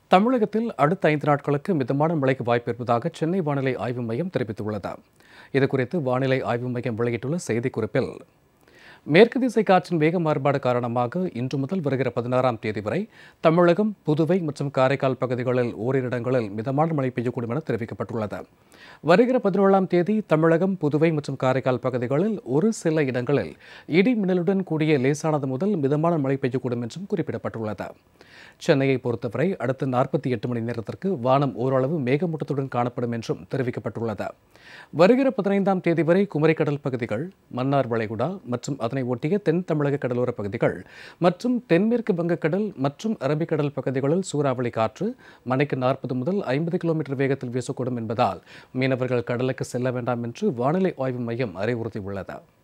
தமிழகத்தில் அடுத்த ஐந்து நாட்களுக்கு மிதமான மழைக்கு வாய்ப்பு இருப்பதாக சென்னை வானிலை ஆய்வு மையம் தெரிவித்துள்ளது இதுகுறித்து வானிலை ஆய்வு மையம் வெளியிட்டுள்ள செய்திக்குறிப்பில் மேற்கு திசை காற்றின் வேக மாறுபாடு காரணமாக இன்று முதல் வருகிற பதினாறாம் தேதி வரை தமிழகம் புதுவை மற்றும் காரைக்கால் பகுதிகளில் ஓரிரு இடங்களில் மிதமான மழை பெய்யக்கூடும் என தெரிவிக்கப்பட்டுள்ளது வருகிற பதினேழாம் தேதி தமிழகம் புதுவை மற்றும் காரைக்கால் பகுதிகளில் ஒரு சில இடங்களில் இடி மின்னலுடன் கூடிய லேசானது முதல் மிதமான மழை பெய்யக்கூடும் என்றும் குறிப்பிடப்பட்டுள்ளது சென்னையை பொறுத்தவரை அடுத்த நாற்பத்தி எட்டு மணி நேரத்திற்கு வானம் ஓரளவு மேகமூட்டத்துடன் காணப்படும் என்றும் தெரிவிக்கப்பட்டுள்ளது வருகிற பதினைந்தாம் தேதி வரை குமரிக்கடல் பகுதிகள் மன்னார் வளைகுடா மற்றும் அதனை ஒட்டிய தென் தமிழக கடலோர பகுதிகள் மற்றும் தென்மேற்கு வங்கக்கடல் மற்றும் அரபிக்கடல் பகுதிகளில் சூறாவளி காற்று மணிக்கு நாற்பது முதல் ஐம்பது கிலோமீட்டர் வேகத்தில் வீசக்கூடும் என்பதால் மீனவர்கள் கடலுக்கு செல்ல வேண்டாம் என்று வானிலை ஆய்வு மையம் அறிவுறுத்தியுள்ளது